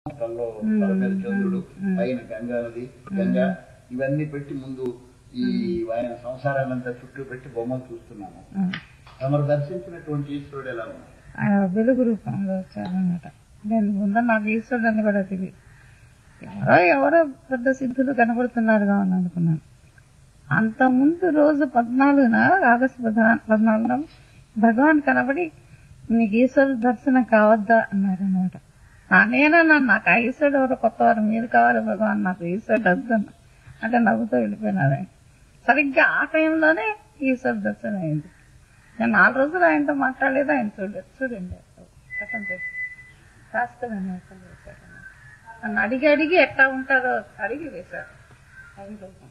తలలో తల మీద చంద్రుడు పైన గంగా నది గంగా ఇవన్నీ పెట్టి ముందు ఈ ఆయన సంసారాలంతా చుట్టూ పెట్టి బొమ్మలు చూస్తున్నాము తమరు దర్శించినటువంటి ఈశ్వరుడు ఎలా ఉన్నాడు ఆయన వెలుగు రూపంలో వచ్చారనమాట నేను ముందు నాకు ఈశ్వరుడు అని కూడా తెలియదు ఎవరో ఎవరో పెద్ద సిద్ధులు కనబడుతున్నారుగా అని అనుకున్నాను అంత ముందు రోజు పద్నాలుగున ఆగస్టు పద్నా- పద్నాలుగున భగవాన్ కనబడి నీకు ఈశ్వరుడు దర్శనం కావద్దా అన్నారనమాట నేనన్నా నాకు ఆ ఈశ్వరుడు ఎవరో కొత్త వారు మీరు కావాలి భగవాన్ నాకు ఈశ్వరుడు వద్దన్న అంటే నవ్వుతూ వెళ్ళిపోయినారు ఆయన సరిగ్గా ఆ టైంలోనే ఈశ్వరుడు దర్శనం అయింది నేను నాలుగు రోజులు ఆయనతో మాట్లాడలేదు ఆయన చూడలేదు చూడండి కథం చేసి శాస్త్రమైన అసలు వేశారు నన్ను అడిగి అడిగి ఎట్లా ఉంటారో అడిగి వేశారు అది రూపం.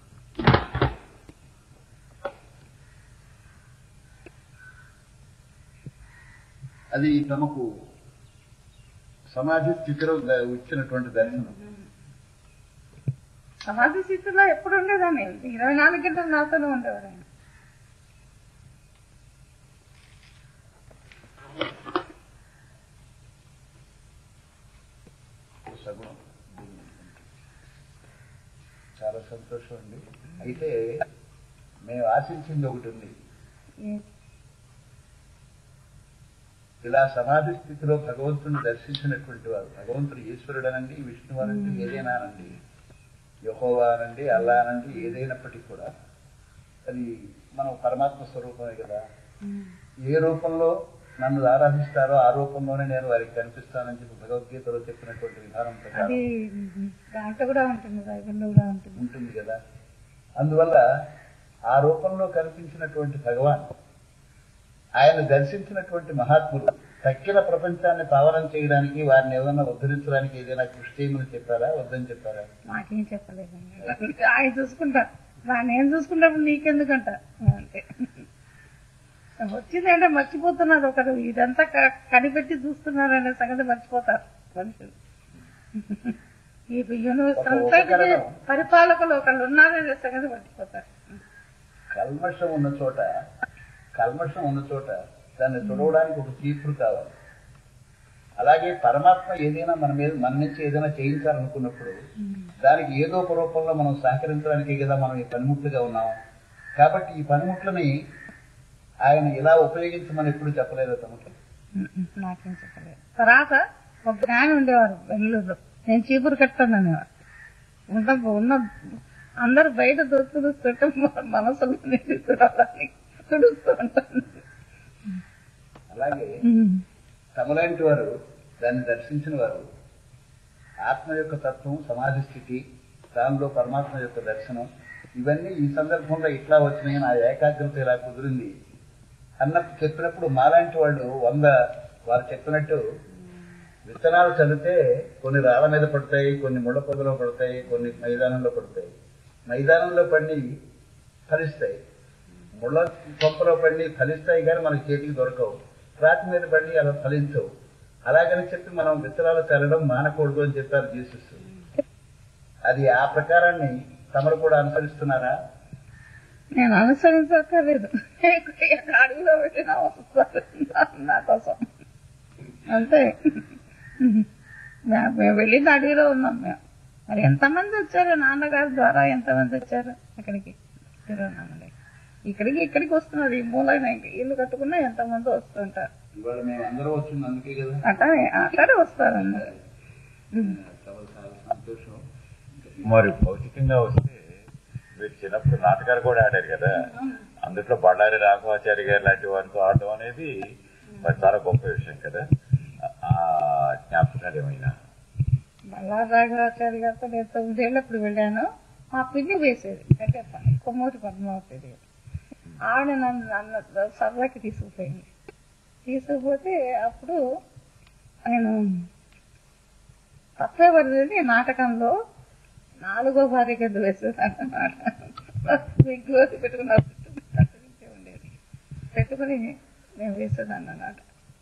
అది తమకు సమాధి స్థితిలో ద- ఇచ్చినటువంటి దర్శనం సమాధి స్థితిలో ఎప్పుడు ఉండేదాన్ని ఇరవై నాలుగు గంటలు నాతోనే ఉండేవారు ఆయన సగుణం చాలా సంతోషం అండి అయితే మేము ఆశించింది ఒకటి ఉంది ఈ- ఇలా సమాధి స్థితిలో భగవంతుని దర్శించినటువంటి వారు భగవంతుడు ఈశ్వరుడనండి విష్ణువనండి ఏదైనానండి యహోవా అనండి అల్లా అనండి ఏదైనప్పటికీ కూడా అది మనం పరమాత్మ స్వరూపమే కదా ఏ రూపంలో నన్ను ఆరాధిస్తారో ఆ రూపంలోనే నేను వారికి కనిపిస్తానని చెప్పి భగవద్గీతలో చెప్పినటువంటి విధానం ప్రకారం అది దాంట్లో కూడా ఉంటుంది బైబిల్లో కూడా ఉంటుంది ఉంటుంది కదా అందువల్ల ఆ రూపంలో కనిపించినటువంటి భగవాన్ ఆయన దర్శించినటువంటి మహాత్ములు తక్కిన ప్రపంచాన్ని పావనం చేయడానికి వారిని ఏదైనా ఉద్ధరించడానికి ఏదైనా కృషి చేయమని చెప్పారా వద్దని చెప్పారా నాకేం చెప్పలేదు ఆయన చూసుకుంటా నా నేను చూసుకున్నప్పుడు నీకెందుకంట అంతే వచ్చిందంటే మర్చిపోతున్నారు ఒకరు ఇదంతా క- కనిపెట్టి చూస్తున్నారు అనే సంగతి మర్చిపోతారు మనుషులు ఈ యూనివర్స్ ఒక అంతటికి ఉపకరణం. పరిపాలకులు ఒకళ్ళు ఉన్నారనే సంగతి మర్చిపోతారు కల్మషం ఉన్న చోట కల్మషం ఉన్న చోట దాన్ని తుడవడానికి ఒక చీపురు కావాలి అలాగే పరమాత్మ ఏదైనా మన మీద మన నుంచి ఏదైనా చేయించాలనుకున్నప్పుడు దానికి ఏదో ఒక రూపంలో మనం సహకరించడానికి కదా మనం ఈ పనిముట్లుగా ఉన్నాం కాబట్టి ఈ పనిముట్లని ఆయన ఇలా ఉపయోగించమని ఎప్పుడు చెప్పలేదు తమకు నాకేం చెప్పలేదు తర్వాత ఒక జ్ఞాని ఉండేవారు బెంగళూరులో నేను చీపురు కట్టాను అనేవారు ఉన్న ఉన్న అందరు బయట తుడుస్తుంటే మనసులో నిండి తుడవడానికి తుడుస్తూ ఉంటాను అలాగే తమలాంటి వారు దాన్ని దర్శించిన వారు ఆత్మ యొక్క తత్వం సమాధి స్థితి దానిలో పరమాత్మ యొక్క దర్శనం ఇవన్నీ ఈ సందర్భంలో ఇట్లా వచ్చినాయి నా ఏకాగ్రత ఇలా కుదిరింది అన్నప్పుడు చెప్పినప్పుడు మాలాంటి వాళ్ళు వంద వారు చెప్పినట్టు విత్తనాలు చదివితే కొన్ని రాళ్ళ మీద పడతాయి కొన్ని ముళ్ళ పొదలో పడతాయి కొన్ని మైదానంలో పడతాయి మైదానంలో పడి ఫలిస్తాయి ముళ్ళ కొంపలో పడి ఫలిస్తాయి కానీ మనకి చేతికి దొరకవు రాతి మీద పడి అలా ఫలించవు అలాగని చెప్పి మనం విత్తనాలు చల్లడం మానకూడదు అని చెప్పారు జీసస్ అది ఆ ప్రకారాన్ని తమరు కూడా అనుసరిస్తున్నారా నేను అనుసరించక్కర్లేదు అడవిలో పెట్టిన వస్తారు నా కోసం అంతే మే- మేము వెళ్ళింది అడవిలో ఉన్నాం మేము మరి ఎంతమంది వచ్చారు నాన్నగారి ద్వారా ఎంతమంది వచ్చారు అక్కడికి తిరువన్నామలై ఇక్కడికి ఇక్కడికి వస్తున్నారు ఈ మూలైన ఇల్లు కట్టుకున్నా ఎంతమంది వస్తుంటారు ఇవాళ మేము అందరూ వచ్చింది అందుకే కదా అట్లనే అట్లనే వస్తారు అందరు చాలా చాలా సంతోషం మరి భౌతికంగా వస్తే మీరు చిన్నప్పుడు నాటకాలు కూడా ఆడారు కదా అందులో బళ్ళారి రాఘవాచారి గారు లాంటి వారితో ఆడటం అనేది మరి చాలా గొప్ప విషయం కదా ఆ జ్ఞాపకాలు ఏమైనా బల్లారి రాఘవాచారి గారితో నేను తొమ్మిదేళ్ళప్పుడు వెళ్ళాను మా పిన్ని వేసేది అంటే ప- కొమ్మూరి పద్మావతి దేవి. ఆవిడ నన్ను నన్ను సరదాకి తీసుకుపోయింది తీసుకుపోతే అప్పుడు నేను తప్పేవరిది నాటకంలో నాలుగో భార్య కింద వేసేదాన్ని అన్నమాట విగ్గులు పెట్టుకున్న ఉండేది పెట్టుకుని నేను వేసేదాన్ని అన్నమాట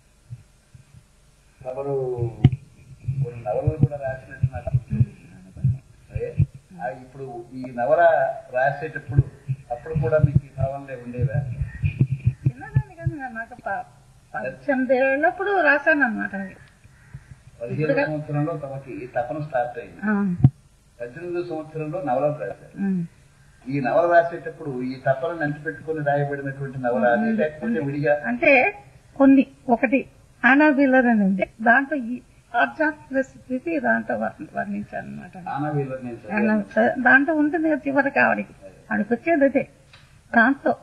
తమరు కొన్ని నవలలు కూడా రాసినట్టు నాకు అనుకుని. అదే ఆ ఇప్పుడు ఈ నవల రాసేటప్పుడు అప్పుడు కూడా మీకు ఈ భావనలే ఉండేవా చిన్నదాన్ని కదా నాకు ప- పద్దెనిమిది ఏళ్ళప్పుడు రాశాను అనమాట అది పదిహేను సంవత్సరంలో తమకి తపన స్టార్ట్ అయింది ఆ, పద్దెనిమిదో సంవత్సరంలో నవలలు రాశారు ఉమ్. ఈ నవల రాసేటప్పుడు ఈ తపనను అంటి పెట్టుకుని రాయబడినటువంటి నవల అది లేకపోతే విడిగా అంటే కొన్ని ఒకటి ఆనాబిల్లర్ అని ఉంది దాంట్లో ఈ స్థితి దాంట్లో వర్ణ- వర్ణించాను అనమాట నానా వీళ్ళని నేను చదివాను. దాంట్లో ఉంటుంది కదా చివరికి ఆవిడకి ఆవిడకి వచ్చేది అదే దాంతో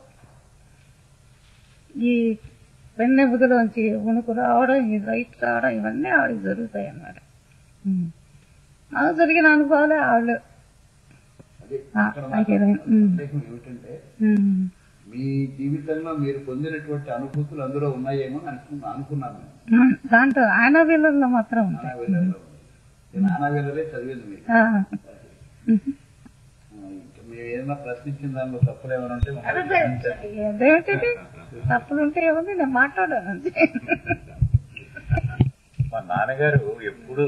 ఈ వెన్నెబుదలోంచి ఉణుకు రావడం ఈ రైట్ రావడం ఇవన్నీ ఆవిడకి జరుగుతాయి అన్నమాట ఉమ్. నాకు జరిగిన అనుభవాలే ఆవిడ అదే ఆ, ఇక్కడ అయితే, మాత్రం ఉమ్. ప్రత్యేకం ఏమిటంటే ఉమ్. మీ జీవితంలో మీరు పొందినటువంటి అనుభూతులు అందులో ఉన్నాయేమో అని అనుకు- అనుకున్నాను నేను. ఉమ్. దాంట్లో ఆనాబిల్లర్లో మాత్రం ఉంటాయి నానా వీళ్ళలో ఉంది. ఈ నానా వీళ్ళలే చదివింది మీరు ఆ. ఆ, ఇంకా మీరు ఏదైనా ప్రశ్నించిన దానిలో తప్పులు ఏమైనా ఉంటే మమ్మల్ని అదే, క్షమించండి. అదేంటిది తప్పులుంటే ఏముంది నేను మాట్లాడాను అంతే మా నాన్నగారు ఎప్పుడు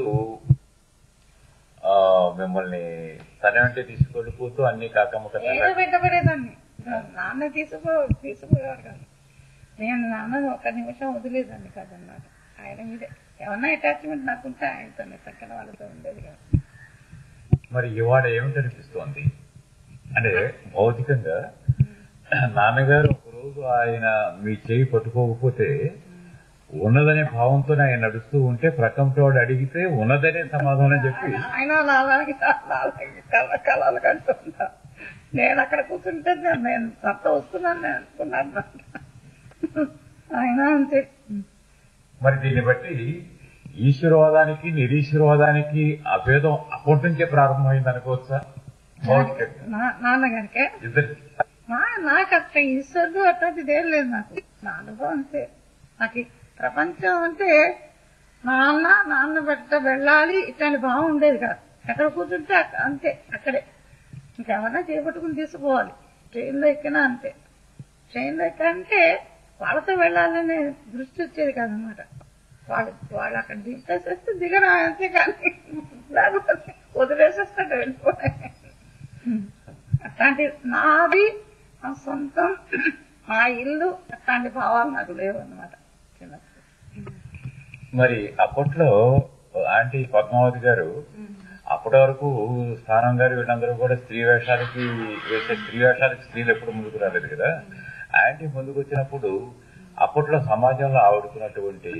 ఆ, మిమ్మల్ని తన వెంటే తీసుకెళ్ళిపోతూ అన్ని కాకమ్మ ఏదో కథలు పెట్టబడేదాన్ని నాన్న తీసుకో తీసుకుపోయేవాడు కాదు నేను నాన్న ఒక నిమిషం వదిలేదాన్ని కాదన్నమాట ఆయన మీదే ఏమన్నా అటాచ్మెంట్ నాకుంటే ఆయనతో చక్కన వాళ్ళతో ఉండేది కాదు మరి ఇవాళ ఏమిటనిపిస్తోంది అంటే భౌతికంగా నాన్నగారు ఒకరోజు ఆయన మీ చేయి పట్టుకోకపోతే ఉన్నదనే భావంతో ఆయన నడుస్తూ ఉంటే ప్రకంతో వాడు అడిగితే ఉన్నదనే సమాధానం చెప్పి ఆయన అలా అలాగే అలా అలాగే కళ కళలు కంటుంటా నేను అక్కడ కూర్చుంటే నేను- నేను అంత వస్తున్నాను నేను అనుకున్నాను ఆయన అంతే మరి దీన్ని బట్టి ఈశ్వరవాదానికి నిరీశ్వరవాదానికి అభేదం అప్పటి నుంచే ప్రారంభమైంది అనుకోవచ్చా భౌతికంగా నా- నాన్నగారికే ఇద్దరు నా నాకు అట్లా ఈశ్వరుడు అట్లాంటిది ఏం లేదు నాకు నా అనుభవం అంతే నాకు ఈ ప్రపంచం అంటే నాన్న నాన్న బట్ట వెళ్ళాలి ఇట్లాంటి భావం ఉండేది కాదు ఎక్కడ కూర్చుంటే అక్క- అంతే అక్కడే ఇంకేమన్నా చేపట్టుకుని తీసుకుపోవాలి ట్రైన్లో ఎక్కినా అంతే ట్రైన్లో ఎక్కంటే వాళ్ళతో వెళ్ళాలనే దృష్టి వచ్చేది కాదనమాట వాళ్ళు వాళ్ళు అక్కడ దింపేసేస్తే దిగరా అంతే కానీ లేకపోతే వదిలేసేస్తాడు వెళ్ళిపోయి అట్లాంటి నాది నా సొంతం నా ఇల్లు అట్లాంటి భావాలు నాకు లేవు అనమాట చిన్నప్పుడు మరి అప్పట్లో ఆంటీ పద్మావతి గారు అప్పటి వరకు స్థానం గారు వీళ్ళందరూ కూడా స్త్రీ వేషాలకి వేసే స్త్రీ వేషాలకి స్త్రీలు ఎప్పుడు ముందుకు రాలేదు కదా ఆంటీ ముందుకు వచ్చినప్పుడు అప్పట్లో సమాజంలో ఆవిడుకున్నటువంటి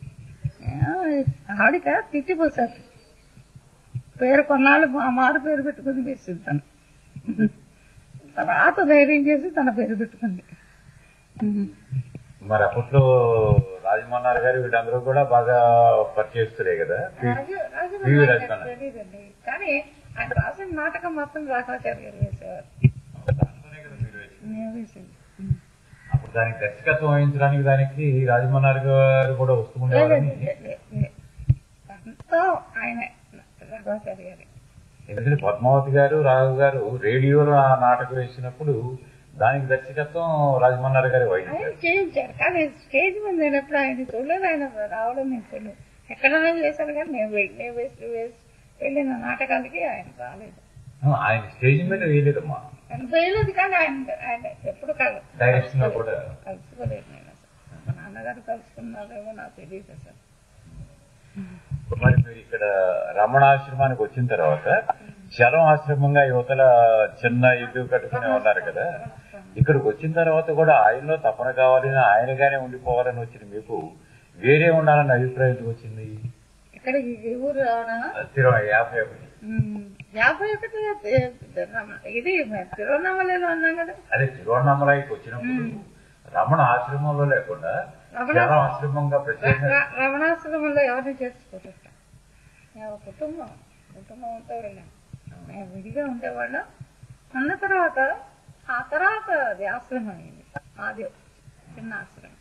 ఆవిడక తిట్టిపోసారు పేరు కొన్నాళ్ళు మా మారు పేరు పెట్టుకుని వేసింది తను తర్వాత ధైర్యం చేసి తన పేరు పెట్టుకుంది మరి అప్పట్లో రాజమన్నారు గారు వీళ్ళందరూ కూడా బాగా పరిచయిస్తులే కదా రాజు రాజు పివి నాకు రాజమన్న. తెలీదండి కానీ ఆయన రాసిన నాటకం మొత్తం రాఘవాచార్య గారు వేసేవారు దాంతోనే కదా మీరు వేసింది. నేను వేసింది అప్పుడు దానికి దర్శకత్వం వహించడానికి దానికి రాజమన్నారు గారు కూడా లేదు, వస్తుండేవారని లేదు, లేదు, లేదు. అంతా ఆయనే రాఘవాచార్య గారి ఎందుకంటే పద్మావతి గారు రాఘు గారు రేడియోలో ఆ నాటకం వేసినప్పుడు దానికి దర్శకత్వం రాజమన్నారు గారు ఆయన వహించారు చేయించారు కానీ స్టేజ్ మీద నేను ఎప్పుడు ఆయన చూడలేదు ఆయన రావడం నేను చూడలేదు ఎక్కడైనా చేశాను కానీ నేను వెళ్ళి నేను వేసి వేసి వెళ్ళిన నాటకాలకి ఆయన రాలేదు ఆయన స్టేజ్ మీద వేయలేదమ్మా ఆయన వేయలేదు కానీ ఆయన ఆయన ఎప్పుడు కల డైరెక్షన్ లో కూడా కలుసుకోలేదు నేను అసలు మా నాన్నగారు కలుసుకున్నారేమో నాకు తెలియదు అసలు మరి మీరు ఇక్కడ రమణాశ్రమానికి వచ్చిన తర్వాత శరం ఆశ్రమంగా యువతల చిన్న ఇల్లు కట్టుకుని ఉన్నారు కదా ఇక్కడికి వచ్చిన తర్వాత కూడా ఆయనలో తపన కావాలని ఆయనగానే ఉండిపోవాలని వచ్చిన మీకు వేరే ఉండాలన్న అభిప్రాయం ఎందుకు వచ్చింది ఇక్కడ ఈ ఊరు రావడం స్థిరం యాభై ఒకటి ఉమ్, యాభై ఒకటి ఇది మేము తిరువన్నామలలో ఉన్నాం కదా అదే తిరువണ്ണామలైకి వచ్చినప్పుడు రమణ ఆశ్రమంలో లేకుండా రమణ- శరం ఆశ్రమంగా ప్రత్యేకంగా ర- రమణాశ్రమంలో ఎవరిని చేసుకోలేదు మేము కుటుంబం కుటుంబం ఉంటే వెళ్ళాం మేము విడిగా ఉండేవాళ్ళం అన్న తర్వాత ఆ తర్వాత అది ఆశ్రమం అయింది అది చిన్న ఆశ్రమం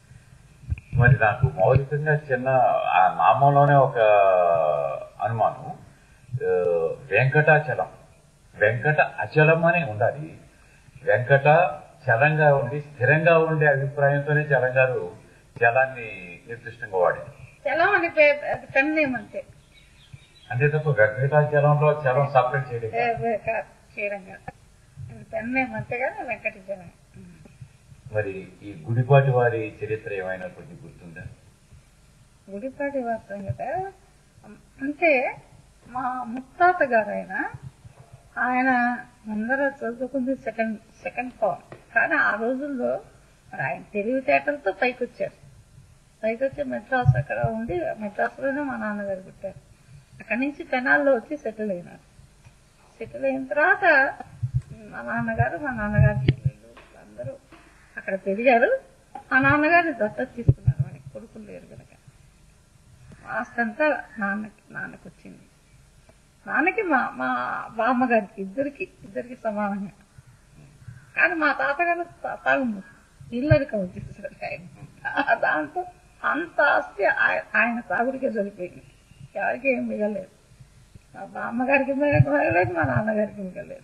మరి నాకు మౌలికంగా చిన్న ఆ నామంలోనే ఒక అనుమానం ఆ, వెంకటాచలం వెంకట అచలం అనే ఉండాలి వెంకట చలంగా ఉండి స్థిరంగా ఉండే అభిప్రాయంతోనే చలం గారు చలాన్ని నిర్దిష్టంగా వాడింది చలం అని పేరు అది పెన్నేమంటే అంతే తప్ప వెంకటాచలంలో చలం సపరేట్ చేయలేదు క్షీరంగా అది పెన్నేమంటే కానీ వెంకట చలం మరి ఈ గుడిపాటి వారి చరిత్ర ఏమైనా కొంచెం గుర్తుందా గుడిపాటి వార్తం కదా అంటే మా ముత్తాత గారు ఆయన ఆయన ముందర చదువుకుంది సెకండ్ సెకండ్ పవర్ కానీ ఆ రోజుల్లో మరి ఆయన తెలివితేటలతో పైకి వచ్చారు పైకి వచ్చి మెడ్రాస్ అక్కడ ఉండి మెడ్రాస్లోనే మా నాన్నగారు పుట్టారు అక్కడి నుంచి తెనాల్లో వచ్చి సెటిల్ అయినారు సెటిల్ అయిన తర్వాత మా నాన్నగారు మా నాన్నగారి చెల్లెళ్ళు అందరూ అక్కడ పెరిగారు మా నాన్నగారిని దత్తత తీసుకున్నారు వాడికి కొడుకులు లేరు కనుక ఆస్తంతా నాన్నకి నాన్నకి వచ్చింది నాన్నకి మా మా బామ్మగారికి ఇద్దరికి ఇద్దరికి సమానంగా కానీ మా తాతగారు తాగు ఇల్లరికం వచ్చేసారు ఆయన ఆ దాంతో అంత ఆస్తి ఆయ- ఆయన తాగుడికే సరిపోయింది ఎవరికి ఏం మిగలేదు మా బామ్మగారికి మిగలేదు మా నాన్నగారికి మిగలేదు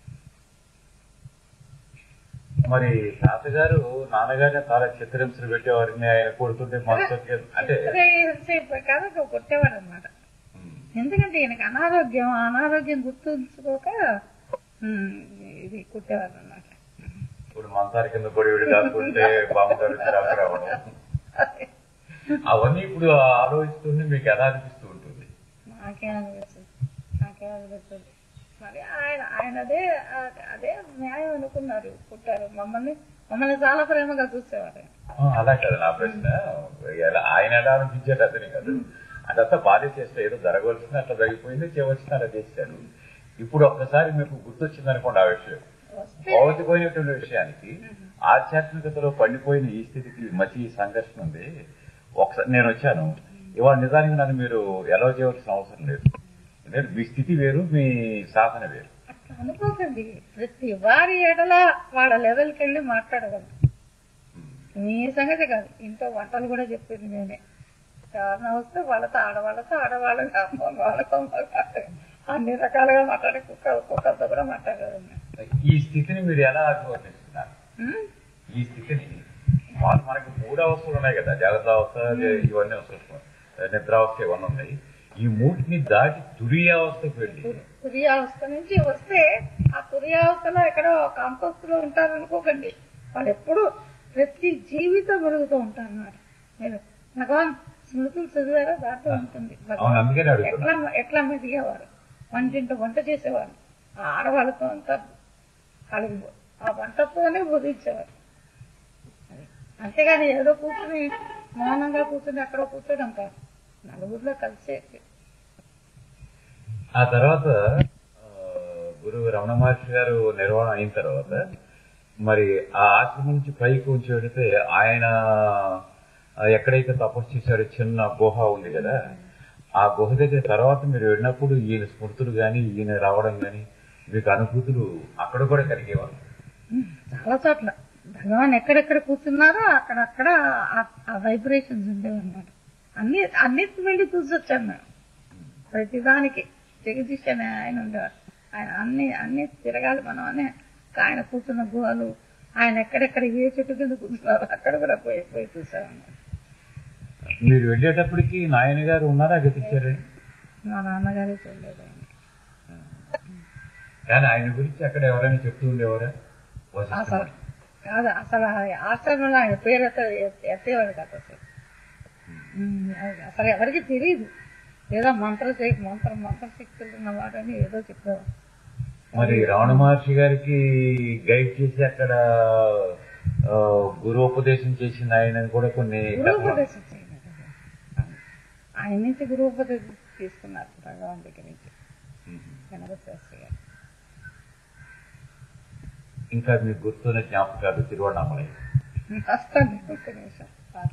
మరి తాతగారు నాన్నగారిని చాలా చిత్రహింసలు పెట్టేవారిని ఆయన కొడుతుంటే మనసు అంటే కాదు కొట్టేవాడు అనమాట ఉమ్, ఎందుకంటే ఈయనకి అనారోగ్యం ఆ అనారోగ్యం గుర్తుంచుకోక ఉమ్, ఇది కుట్టేవారు అనమాట ఇప్పుడు మంచాల కింద పడి విడి దాక్కుంటే బామ్మగారు చిరాకు రావడం అవన్నీ ఇప్పుడు ఆలోచిస్తుంటే మీకు ఎలా అనిపిస్తూ ఉంటుంది నాకేమనిపిస్తుంది నాకేమనిపిస్తుంది మరి ఆయన ఆయన అదే ఆ- అదే న్యాయం అనుకున్నారు పుట్టారు మమ్మల్ని మమ్మల్ని చాలా ప్రేమగా చూసేవారు ఆయన. ఆ, అలా కదా నా ప్రశ్న ఎలా- ఆయన ఎలా అనిపించేది అతని కాదు అదంతా బాధ చేస్తే ఏదో జరగవలసింది అట్లా జరిగిపోయింది చేయవలసింది అలా చేశారు ఇప్పుడు ఒక్కసారి మీకు గుర్తొచ్చింది అనుకోండి ఆ విషయం వస్తే భౌతికమైనటువంటి విషయానికి ఆధ్యాత్మికతలో పండిపోయిన ఈ స్థితికి మధ్య ఈ సంఘర్షణ ఉంది ఒకసారి నేను వచ్చాను ఇవాళ నిజానికి నన్ను మీరు ఎలా చేయవలసిన అవసరం లేదు ఎందుకంటే మీ స్థితి వేరు మీ సాధన వేరు అట్లా అనుకోకండి ప్రతి వారి ఎడల వాళ్ళ లెవెల్కి వెళ్ళి మాట్లాడగలరు మీ సంగతి కాదు ఇంట్లో వంటలు కూడా చెప్పేది నేనే ఎవరన్నా వస్తే వాళ్ళతో ఆడవాళ్ళతో ఆడవాళ్ళగా వాళ్ళతో మగవాళ్ళతో అన్ని రకాలుగా మాట్లాడే కుక్క కుక్కలతో కూడా మాట్లాడగలను ఈ స్థితిని మీరు ఎలా అభివర్ణిస్తున్నారు ఉమ్? ఈ స్థితిని వాళ్ళు మనకి మూడు అవస్థలు ఉన్నాయి కదా జాగ్రత్త అవస్థ ఇవన్నీ అవసరం నిద్రావస్థ ఇవన్నీ ఉన్నాయి ఈ మూటిని దాటి తురియావస్థకు వెళ్ళి తురియావస్థ నుంచి వస్తే ఆ తురియావస్థలో ఎక్కడో ఒక అంతస్తులో ఉంటారు అనుకోకండి వాళ్ళు ఎప్పుడు ప్రతి జీవితం వెలుగుతూ ఉంటారు అన్నమాట మీరు భగవాన్ స్మృతులు చదివారో దాంట్లో ఉంటుంది అవును అందుకని అడుగుతున్నా ఎట్లా ఎట్లా మెదిగేవారు వంటింట వంట చేసేవారు ఆ ఆడవాళ్ళతో అంతా కలిగి ఆ వంటతోనే బోధించేవారు అది. అంతేగాని ఏదో కూర్చుని మౌనంగా కూర్చుని ఎక్కడో కూర్చోడం కాదు నలుగురిలో కలిసే ఆ తర్వాత ఆ, గురువు రమణ మహర్షి గారు నిర్వహణ అయిన తర్వాత మరి ఆ ఆశ్రమం నుంచి పైకి ఉంచి పెడితే ఆయన ఆ, ఎక్కడైతే తపస్సు చేశారో చిన్న గుహ ఉంది కదా ఆ గుహ దగ్గర తర్వాత మీరు వెళ్ళినప్పుడు ఈయన స్మృతులు గాని ఈయన రావడం గాని మీకు అనుభూతులు అక్కడ కూడా కలిగేవారు చాలా చోట్ల భగవాన్ ఎక్కడెక్కడ కూర్చున్నారో అక్కడక్కడ ఆ- ఆ వైబ్రేషన్స్ ఉండేవి అనమాట అన్ని అన్నిటి వెళ్ళి చూసొచ్చాను నేను ప్రతిదానికి జగదీష్ అనే ఆయన ఉండేవారు ఆయన అన్ని అన్ని తిరగాలి మనం అని ఆయన కూర్చున్న గుహలు ఆయన ఎక్కడెక్కడ ఏ చెట్టు కింద కూర్చున్నారో అక్కడ కూడా పోయి పోయి చూసామన్నమాట మీరు వెళ్ళేటప్పటికి నాయన గారు ఉన్నారా గతిచ్చారు మా నాన్నగారే చూడలేదు ఆయన కానీ ఆయన గురించి అక్కడ ఎవరైనా చెప్తూ ఉండేవారా అసలు వశిష్ఠ కాదు అసలు ఆ ఆశ్రమంలో ఆయన పేరు ఎత్త ఎత్తేవాడు కాదు అసలు ఉమ్, అది అసలు ఎవరికి తెలియదు ఏదో మంత్ర మంత్ర మంత్రశక్తులు ఉన్నవాడని ఏదో చెప్పేవాడు మరి రమణ మహర్షి గారికి గైడ్ చేసి అక్కడ ఆ, గురువుపదేశం చేసిన ఆయన కూడా కొన్ని గురువుపదేశం చేయలేదు ఆయన నుంచి గురువుపదేశం తీసుకున్నారు భగవాన్ దగ్గర నుంచి గణపతి శాస్త్రి గారు ఇంకా మీకు గుర్తున్న జ్ఞాపకాలు తిరువண்ணామలై వస్తాను ఒక్క నిమిషం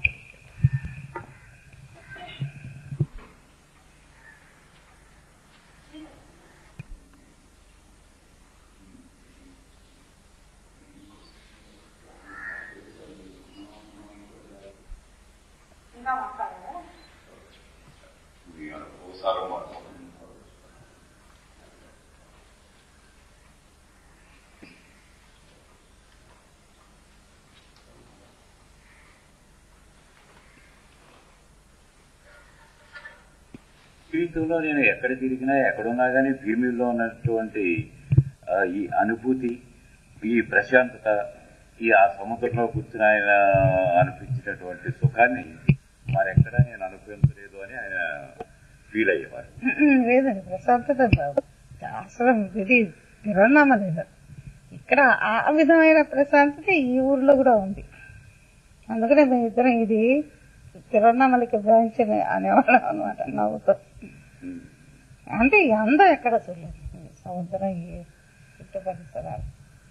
జీవితంలో నేను ఎక్కడ తిరిగినా ఎక్కడున్నా గానీ భీమిలో ఉన్నటువంటి ఆ, ఈ అనుభూతి ఈ ప్రశాంతత ఈ ఆ సముద్రంలో కూర్చుని ఆయన అనిపించినటువంటి సుఖాన్ని మరెక్కడా నేను అనుభవించలేదు అని ఆయన ఫీల్ అయ్యేవారు ఉమ్, లేదండి ప్రశాంతత బాబు అసలు ఇది తిరువన్నామ లేదు ఇక్కడ ఆ విధమైన ప్రశాంతత ఈ ఊర్లో కూడా ఉంది అందుకనే మేము ఇద్దరం ఇది తిరువన్నామలకి బ్రాంచ్ అని అనేవాళ్ళం అనమాట నవ్వుతూ అంటే ఈ అందం ఎక్కడ చూడలేదు ఈ సముద్రం ఈ చుట్టూ పరిసరాలు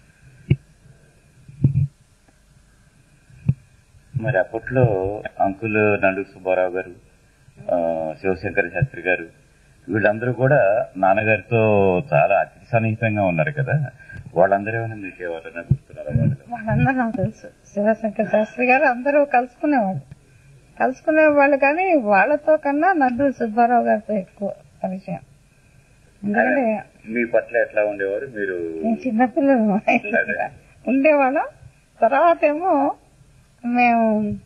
మరి అప్పట్లో అంకుల్ నండు సుబ్బారావు గారు ఆ, శివశంకర శాస్త్రి గారు వీళ్ళందరూ కూడా నాన్నగారితో చాలా అతి సన్నిహితంగా ఉన్నారు కదా వాళ్ళందరూ ఏమైనా మీకు ఎవరైనా గుర్తున్నారా వాళ్ళు వాళ్ళందరూ నాకు తెలుసు శివశంకర్ శాస్త్రి గారు అందరూ కలుసుకునేవాళ్ళు కలుసుకునేవాళ్ళు కానీ వాళ్ళతో కన్నా నడ్డు సుబ్బారావు గారితో ఎక్కువ పరిచయం ఎందుకంటే మీ పట్ల ఎట్లా ఉండేవారు మీరు నేను చిన్నపిల్లలు మా ఇంటి దగ్గర ఉండేవాళ్ళం తర్వాత ఏమో మేము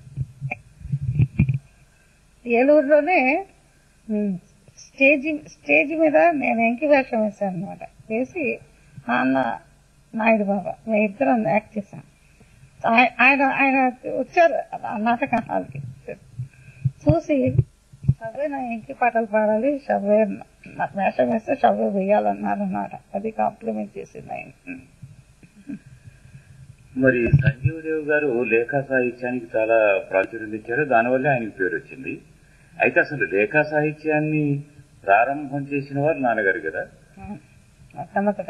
ఏలూరులోనే ఉమ్, స్టేజ్ స్టేజ్ మీద నేను ఎంకి వేషం వేశాను అనమాట వేసి నాన్న నాయుడు బాబా మేము ఇద్దరం యాక్ట్ చేశాం ఆయ- ఆయన ఆయన వచ్చారు ఆ నాటక హాల్కి చూసి షబే నా ఎంకి పాటలు పాడాలి షబే నాకు వేషం వేస్తే షబే వేయాలన్నారు అన్నమాట అది కాంప్లిమెంట్ చేసింది ఆయన మరి సంజీవ్ దేవ్ గారు లేఖా సాహిత్యానికి చాలా ప్రాచుర్యం ఇచ్చారు దానివల్ల ఆయనకి పేరు వచ్చింది అయితే అసలు లేఖా సాహిత్యాన్ని ప్రారంభం చేసిన వారు నాన్నగారు కదా మొట్టమొదట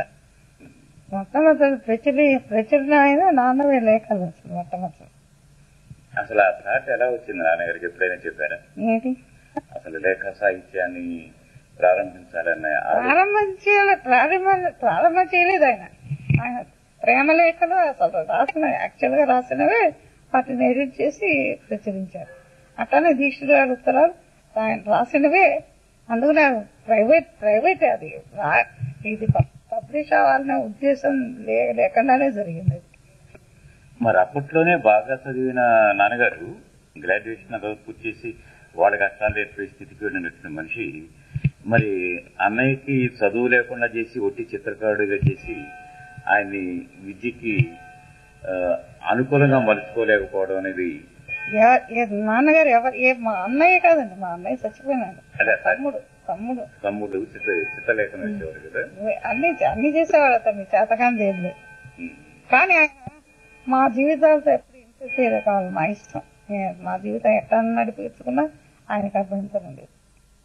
మొట్టమొదటి ప్రచురి ప్రచురణ అయిన నాన్నవే లేఖలు అసలు మొట్టమొదటి అసలు ఆ థాట్ ఎలా వచ్చింది నాన్నగారికి ఎప్పుడైనా చెప్పారా ఏంటి అసలు లేఖా సాహిత్యాన్ని ప్రారంభించాలన్న ఆలోచన ప్రారంభం చేయాలి ప్రారంభం ప్రారంభం చేయలేదు ఆయన ఆయన ప్రేమ లేఖలు అసలు రాసిన యాక్చువల్ గా రాసినవే వాటిని ఎడిట్ చేసి ప్రచురించారు అట్లానే దీక్షితుడు గారి ఉత్తరాలు ఆయన రాసినవే అందుకనే ప్రైవేట్ ప్రైవేట్ అది రా- ఇది పబ్లిష్ అవ్వాలనే ఉద్దేశం లే- లేకుండానే జరిగింది అది. మరి అప్పట్లోనే బాగా చదివిన నాన్నగారు గ్రాడ్యుయేషన్ అదో పూర్తి చేసి వాళ్ళ కష్టాలు నేర్పే స్థితికి వెళ్ళినటువంటి మనిషి మరి అన్నయ్యకి చదువు లేకుండా చేసి ఒట్టి చిత్రకారుడిగా చేసి ఆయన్ని విద్యకి ఆ, అనుకూలంగా మలుచుకోలేకపోవడం అనేది ఎవ- ఏ నాన్నగారు ఎవరు ఏ మా అన్నయ్య కాదండి మా అన్నయ్య చచ్చిపోయినాడు అదే తమ్ముడు తమ్ముడు తమ్ముడు చిత్ర చిత్రలేఖనం వేసేవారు కదా అన్ని అన్ని చేసేవాడు అతన్ని చేతకాని లేదు ఉమ్. కానీ ఆయన మా జీవితాలతో ఎప్పుడు ఇంటర్ఫీర్ కావాలి మా ఇష్టం ఏ- మా జీవితం ఎట్లా నడిపించుకున్నా ఆయనకు అభ్యంతరం లేదు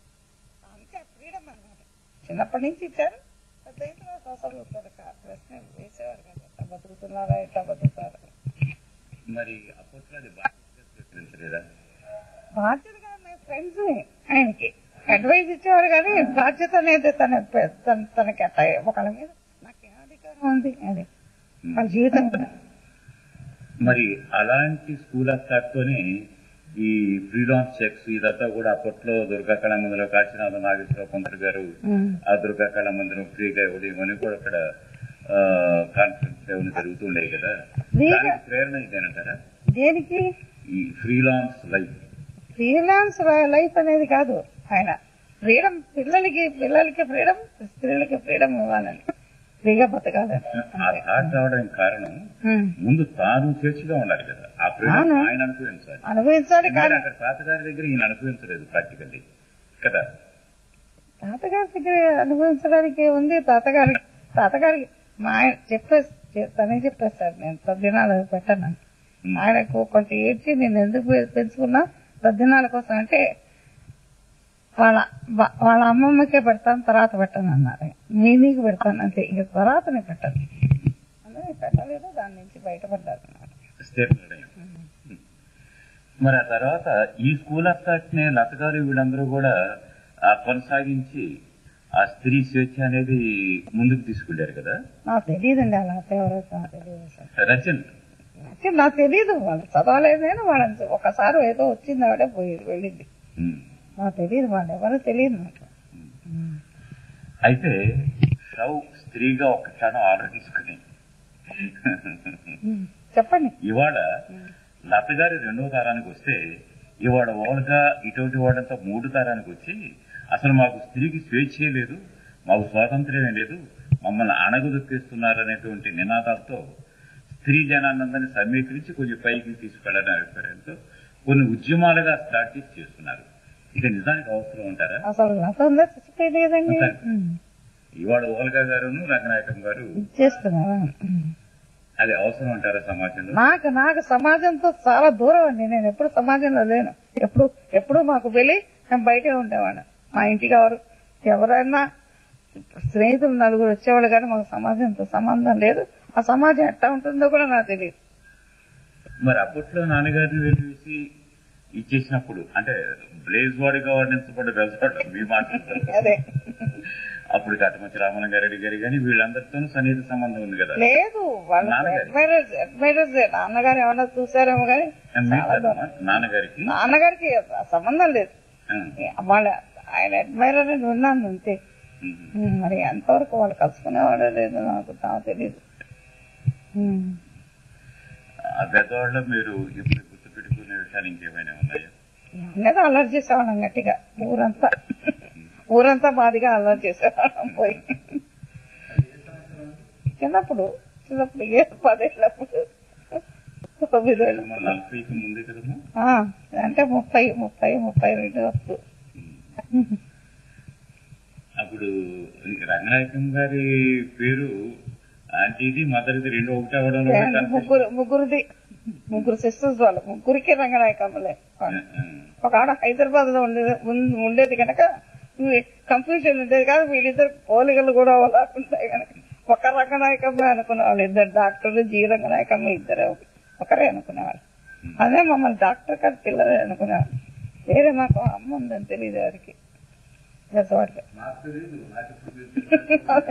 అంతే ఫ్రీడమ్ అన్నమాట చిన్నప్పటి నుంచి ఇచ్చారు పెద్ద అయిన తర్వాత అసలు పెద్ద ప్రశ్న వేసేవారు కదా ఎట్లా బతుకుతున్నారా ఎట్లా బతుకుతారా మరి అప్పట్లో అది బాగా స్వీకరించలేదా బాధ్యతగా మేము ఫ్రెండ్స్ ఆయనకి అడ్వైజ్ ఇచ్చేవారు కానీ బాధ్యత అనేది తన తన తనకి అట్లా ఒకళ్ళ మీద నాకేం అధికారం ఉంది అది వాళ్ళ జీవితం కదా. మరి అలాంటి స్కూల్ ఆఫ్ థాట్ తోనే ఈ ఫ్రీలాన్స్ చెక్స్ ఇదంతా కూడా అప్పట్లో దుర్గా కళామందిలో కాశీనాథ నాగేశ్వరరావు పంతులు గారు ఉమ్. ఆ దుర్గా కళామందిరం ఫ్రీగా ఇవ్వడం ఇవన్నీ కూడా అక్కడ కాన్ఫరెన్స్ ఏమైనా జరుగుతుండేవి కదా ఫ్రీగా? దానికి ప్రేరణ ఇదేనంటారా దేనికి ఈ ఫ్రీలాన్స్ లైఫ్ ఫ్రీలాన్స్ లైఫ్ అనేది కాదు ఆయన ఫ్రీడమ్ పిల్లలకి పిల్లలకి ఫ్రీడమ్ స్త్రీలకి ఫ్రీడమ్ ఇవ్వాలని ఫ్రీగా బతకాలని ఆ థాట్ రావడానికి కారణం ఉమ్. ముందు తాను స్వేచ్ఛగా ఉండాలి కదా ఆ ఫ్రీడమ్ అవును. ఆయన అనుభవించాలి అనుభవించాలి కానీ కానీ అక్కడ తాతగారి దగ్గర ఈయన అనుభవించలేదు ప్రాక్టికల్లీ కదా తాతగారి దగ్గర అనుభవించడానికి ఉంది తాతగారి తాతగారికి మా ఆయన చెప్పే చె- తనే చెప్పేస్తాడు నేను తద్దినాలు పెట్టాను ఉమ్. ఆయనకు కొంచెం ఏడ్చి నేను ఎందుకు పె- పెంచుకున్నా తద్దినాల కోసం అంటే వాళ్ళ వా- వాళ్ళ అమ్మమ్మకే పెడతాను తర్వాత పెట్టాను అన్నారు మీ నీకు పెడతాను అంతే ఇక తర్వాత నేను పెట్టాను అందుకే పెట్టలేదు దాని నుంచి బయటపడ్డారు అన్నమాట స్థిర నిర్ణయం మరి ఆ తర్వాత ఈ స్కూల్ ఆఫ్ థాట్ ని లత గారు వీళ్ళందరూ కూడా ఆ కొనసాగించి ఆ స్త్రీ స్వేచ్ఛ అనేది ముందుకు తీసుకెళ్లారు కదా నాకు తెలియదండి అలా ఎవరో నాకు తెలియదు అసలు రచన అంటే నాకు తెలియదు వాళ్ళు చదవలేదు నేను వాళ్ళని ఒకసారి ఏదో వచ్చింది ఆవిడే పోయి వెళ్ళింది ఉమ్. నాకు తెలియదు వాళ్ళు ఎవరో తెలియదు నాకు ఉమ్. అయితే షవ్ స్త్రీగా ఒక క్షణం ఆలోచించుకుని ఉమ్. చెప్పండి ఇవాళ లత గారి రెండవ తరానికి వస్తే ఇవాళ ఓల్గా ఇటువంటి వాళ్ళంతా మూడు తరానికి వచ్చి అసలు మాకు స్త్రీకి స్వేచ్ఛే లేదు మాకు స్వాతంత్ర్యమే లేదు మమ్మల్ని అణగదొక్కేస్తున్నారు అనేటువంటి నినాదాలతో స్త్రీ జనానందరినీ సమీకరించి కొంచెం పైకి తీసుకెళ్లడం అభిప్రాయంతో కొన్ని ఉద్యమాలుగా స్టార్ట్ చేసి చేస్తున్నారు ఇది నిజానికి అవసరం ఉంటారా అసలు అతను చచ్చిపోయింది కదండి మొత్తానికి. ఉమ్. ఇవాళ ఓల్గా గారును రంగనాయకం గారు చేస్తున్నారు ఉమ్. అది అవసరం అంటారా సమాజంలో నాకు నాకు సమాజంతో చాలా దూరం అండి నేను ఎప్పుడు సమాజంలో లేను ఎప్పుడు ఎప్పుడు మాకు వెళ్ళి నేను బయటే ఉండేవాడు మా ఇంటికి ఎవరు ఎవరైనా స్నేహితులు నలుగురు వచ్చేవాళ్ళు కానీ మాకు సమాజంతో సంబంధం లేదు ఆ సమాజం ఎట్లా ఉంటుందో కూడా నాకు తెలియదు మరి అప్పట్లో నాన్నగారిని వెలివేసి ఇచ్చేసినప్పుడు అంటే బ్లేజ్ వాడిగా వర్ణించబడ్డ రెసార్ట్ మీ మాట్లాడుతారు అదే అప్పుడు కట్టమంచి రామలింగారెడ్డి గారి కానీ వీళ్ళందరితోనూ సన్నిహిత సంబంధం ఉంది కదా లేదు వాళ్ళు నాన్నగారు. అడ్మైరర్స్ అడ్మైరర్స్ నాన్నగారు ఏమన్నా చూసారేమో కానీ మీకు చాలా దూరం. కదమ్మా, నాన్నగారికి నాన్నగారికి ఆ సంబంధం లేదు ఆ, వాళ్ళ ఆయన అడ్మైరర్ అని విన్నాను అంతే ఉమ్. ఉమ్, మరి ఎంతవరకు వాళ్ళు కలుసుకునేవాడో లేదో నాకు నాకు తెలియదు ఉమ్. ఆ పెద్దవాళ్ళలో మీరు ఇప్పుడు గుర్తు పెట్టుకునే విషయాలు ఇంకేమైనా ఉన్నాయా అన్నది అలర్ట్ చేసేవాళ్ళం గట్టిగా ఊరంతా ఊరంతా మాదిగా అలర్ట్ చేసేవాళ్ళం పోయి చిన్నప్పుడు చిన్నప్పుడు ఏ పదేళ్ళప్పుడు తొమ్మిదేళ్ళు మన నలభైకి ముందే కదమ్మా ఆ, అంటే ముప్పై ముప్పై ముప్పై రెండు వరకు అప్పుడు రంగనాయకం గారి పేరు ఆంటీది మదర్ది రెండు ఒకటి అవడంలో కూడా conflict. ముగ్గురు ముగ్గురుది ముగ్గురు సిస్టర్స్ వాళ్ళు ముగ్గురికి రంగనాయకమ్మలే వాళ్ళు. ఆ, ఒక ఆడ హైదరాబాద్ లో ఉండేది ఉం- ఉండేది కనుక కన్ఫ్యూజన్ ఉండేది కాదు వీళ్ళిద్దరు పోలికలు కూడా ఉంటాయి కనుక ఒక రంగనాయకమ్మ అనుకునే వాళ్ళు ఇద్దరు డాక్టర్లు జీ రంగనాయకమ్మ ఇద్దరే ఒకరే అనుకునేవాళ్ళు అదే మమ్మల్ని డాక్టర్ గారి పిల్లలే అనుకునేవాళ్ళు వేరే మాకు అమ్మ ఉందని తెలియదు వారికి గజవాడలో నాకు తెలియదు నాకు ఇప్పుడు తెలుసు. అదే.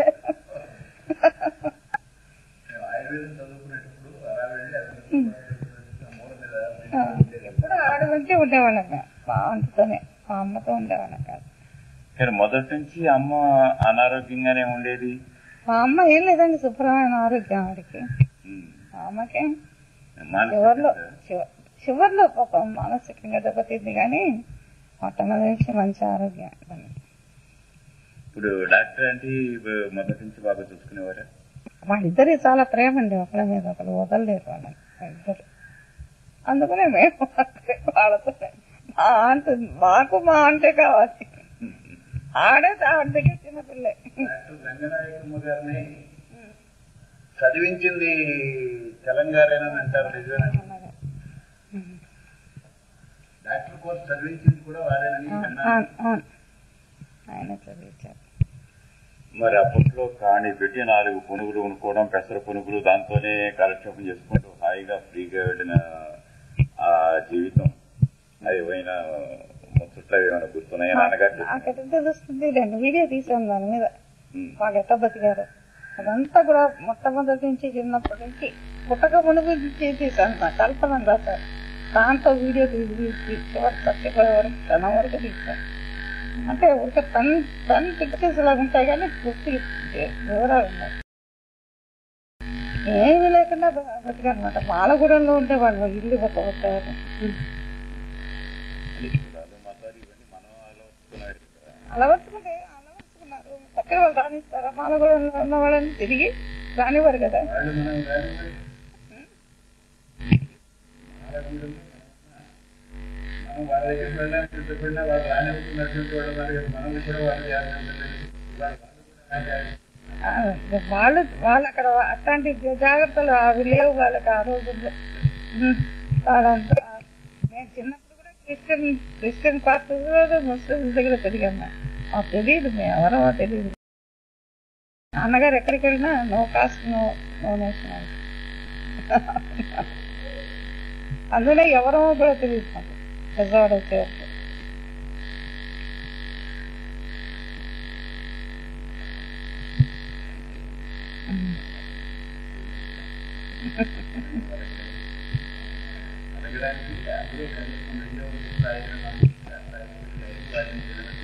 మేము ఆయుర్వేదం చదువుకునేటప్పుడు అలా వెళ్ళి అతను మూల మీద ఆ, ఎప్పుడు ఆడ నుంచి ఉండేవాళ్ళం మేము. మా అంతతోనే మా అమ్మతో ఉండేవాళ్ళం కాదు కానీ మొదటి నుంచి అమ్మ అనారోగ్యంగానే ఉండేది మా అమ్మ ఏం లేదండి శుభ్రమైన ఆరోగ్యం ఆవిడకి ఉమ్. మా అమ్మకే మానసిక చివర్లో చింత. చివ- చివర్లో పాపం మానసికంగా దెబ్బతింది కానీ మొట్టమొదటి నుంచి మంచి ఆరోగ్యం ఇప్పుడు డాక్టర్ అంటే మొదటి నుంచి బాగా చూసుకునేవారా వాళ్ళిద్దరి చాలా ప్రేమ అండి ఒకళ్ళ మీద ఒకరు వదలలేరు వాళ్ళని ఇద్దరు అందుకనే మేము అక్కడే వాళ్ళతోనే మా అంటే మాకు మా అంటే కావాలి ఆడే ఆవిడ దగ్గర చిన్నపిల్లే డాక్టర్ రంగనాయకమ్మ గారిని చదివించింది తెలంగాణని అంటారు నిజమేనా డాక్టర్ కోర్స్ చదివించింది కూడా వారేనని విన్నాను. అవును, అవును. ఆయన చదివించారు మరి అప్పట్లో కాణి పెట్టి నాలుగు పునుగులు కొనుక్కోవడం పెసర పునుగులు దాంతోనే కాలక్షేపం చేసుకుంటూ హాయిగా ఫ్రీగా వెళ్ళిన ఆ జీవితం అది ఏమైనా ముచ్చట్లు ఏమైనా గుర్తున్నాయా నాన్నగారు నాకెట్లా తెలుస్తుంది రెండు వీడియో తీసాం దాని మీద ఉమ్. వాళ్ళు ఎట్లా బతికారు అదంతా కూడా మొట్టమొదటి నుంచి చిన్నప్పటి నుంచి పుట్టక మునుగు నుంచి తీసాను నా కల్పన రాశారు దాంతో వీడియో తీసి తీసి చివరి చచ్చిపోయే వరకు క్షణం వరకు తీసాను అంటే ఒక టన్ టన్ పిక్చర్స్ లాగా ఉంటాయి కానీ పూర్తి వివరాలు ఉన్నాయి ఏమీ లేకుండా బతికనమాట మాలగూడెంలో ఉంటే వాళ్ళు ఇల్లు ఒక వచ్చారు కులాలు, మతాలు ఇవన్నీ మనం ఆలోచిస్తున్నాడు కదా. అలవర్చుకుంటే అలవర్చుకున్నారు పక్కన వాళ్ళు రాణిస్తారా మాలగూడెంలో ఉన్న వాళ్ళని తిరిగి రానివ్వరు కదా వాళ్ళు మనం రానివ్వండి. మనం వాళ్ళ దగ్గరికి వెళ్ళినా సిద్ధపడినా వాళ్ళు రానివ్వకున్నటువంటి వాళ్ళు మరి మనల్ని కూడా వాళ్ళు రానివ్వలేదు. ఇవాళ వాళ్ళు కూడా రానివ్వాలి. ఆ, వాళ్ళు వాళ్ళు అక్కడ అట్లాంటి జాగ్రత్తలు అవి లేవు వాళ్ళకి ఆ రోజుల్లో ఉమ్, వాళ్ళంతా నేను చిన్నప్పుడు కూడా క్రిస్టియన్ క్రిస్టియన్ పార్టీ ముస్లిం దగ్గర తిరిగాను మాకు తెలియదు మేము ఎవరో తెలియదు నాన్నగారు ఎక్కడికి వెళ్ళినా no caste no no nation అని. అందులో ఎవరో కూడా తెలియదు మాకు పెద్దవాడు వచ్చేవారు అడగడానికి అందరూ కనీసం రెండో స్థాయిలో మనకి ఆ స్థాయికి వాళ్ళని నిలబెట్టుకోవాలి.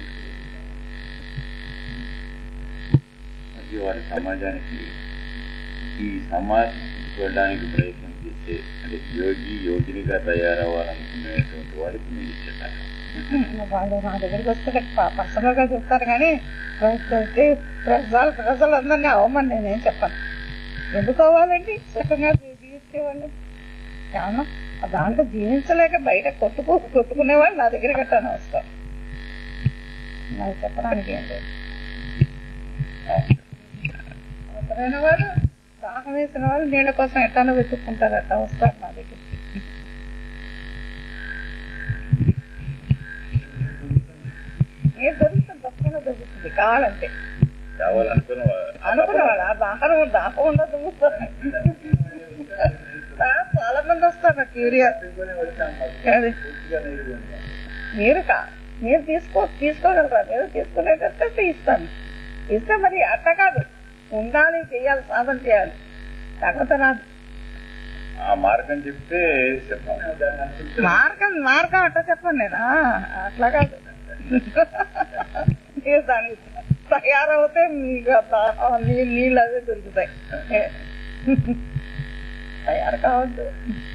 అది వారి సమాజానికి ఈ సమాజం చూడడానికి ప్రయత్నం చేసే అంటే యోగి యోగినిగా తయారవ్వాలనుకునేటువంటి వాడికి మీరు ఇచ్చే సలహా. వాళ్ళు నా దగ్గరికి వస్తే పర్సనల్ గా చెప్తారు కానీ ప్రజలు ప్రజలు అందరినీ అవ్వమని నేనేం చెప్పను ఎందుకు అవ్వాలండి సుఖంగా జీవించేవాళ్ళు ఏమన్నా దాంట్లో జీవించలేక బయట కొట్టుకు కొట్టుకునే వాళ్ళు నా దగ్గర కట్టాను వస్తారు నాకు చెప్పడానికి ఏం లేదు అవసరమైన వాడు దాహం వేసిన వాళ్ళు నీళ్ళ కోసం ఎట్లా వెతుక్కుంటారు అట్లా వస్తారు నా దగ్గరికి ఏ దొరుకుతుంది తప్పకుండా దొరుకుతుంది కావాలంటే కావాలనుకున్న అనుకునేవాడు ఆ దాహం దాహం ఉండదు చాలా మంది వస్తారు క్యూరియా అది. మీరు కా మీరు తీసుకో తీసుకోగలరా మీరు తీసుకునేటట్టు ఇస్తాను ఇస్తే మరి అట్ట కాదు ఉండాలి చేయాలి సాధన చేయాలి తగ్గత రాదు ఆ మార్గం చెప్తే చెప్పాం మార్గం మార్గం అట్ట చెప్పండి నేను ఆ, అట్లా కాదు మీరు దానికి తయారవుతే మీకు ఆ దాహం, నీ- నీళ్ళు అవే దొరుకుతాయి తయారు కావద్దు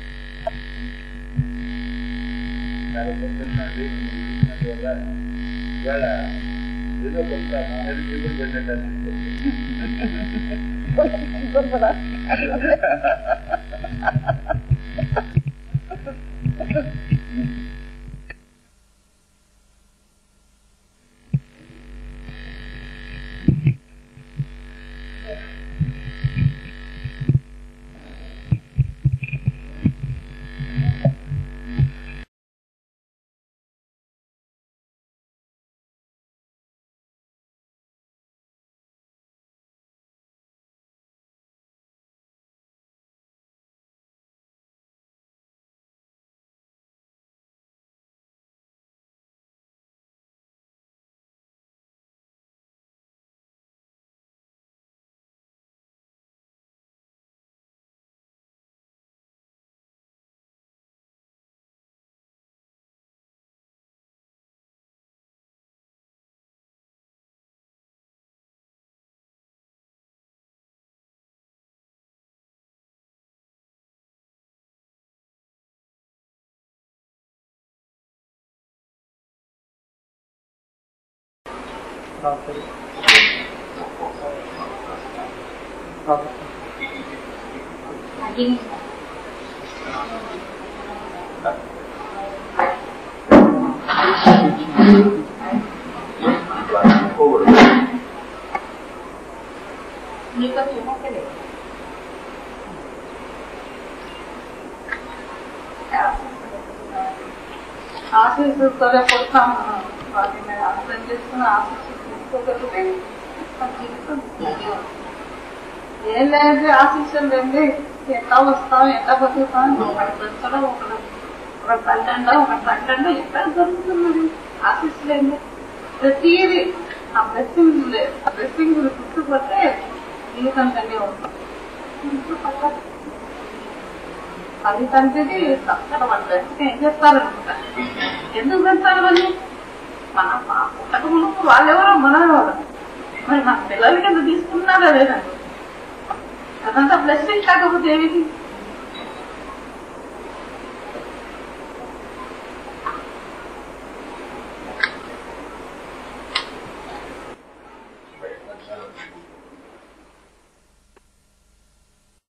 ఏదో కొంత మానేది జీవులు పెట్టేటట్టు దొరకదా ఆశీస్సులతోనే పుడతాం వాటిని అర్థం చేసుకుని ఆశీస్సు తీసుకోగలిగితే మన జీవితం ధన్యం. ఏం లేదు ఆశీస్సులు లేండి ఎట్లా వస్తాం ఎట్లా బతుకుతాం ఒకటి పెంచడం ఒకటి ఒక తండ్రి ఒక తండ్రి ఎక్కడ దొరుకుతున్నది ఆశీస్సులు ఏంటి ప్రతిదీ ఆ బ్లెస్సింగ్ ఆ బ్లెస్సింగ్ గుర్తుపడితే జీవితం ధన్యం అవుతుంది అది తండ్రిది తప్పక మన బ్లెస్సింగ్ ఏం చేస్తారనుకుంటా ఎందుకు పెడతారు వాళ్ళు మన మా పుట్టక మునుపు వాళ్ళెవరో మనమెవరో మరి మన పిల్లలకి ఎందుకు తీసుకున్నారా లేదా అదంతా బ్లెస్సింగ్ కాకపోతే ఏమిటి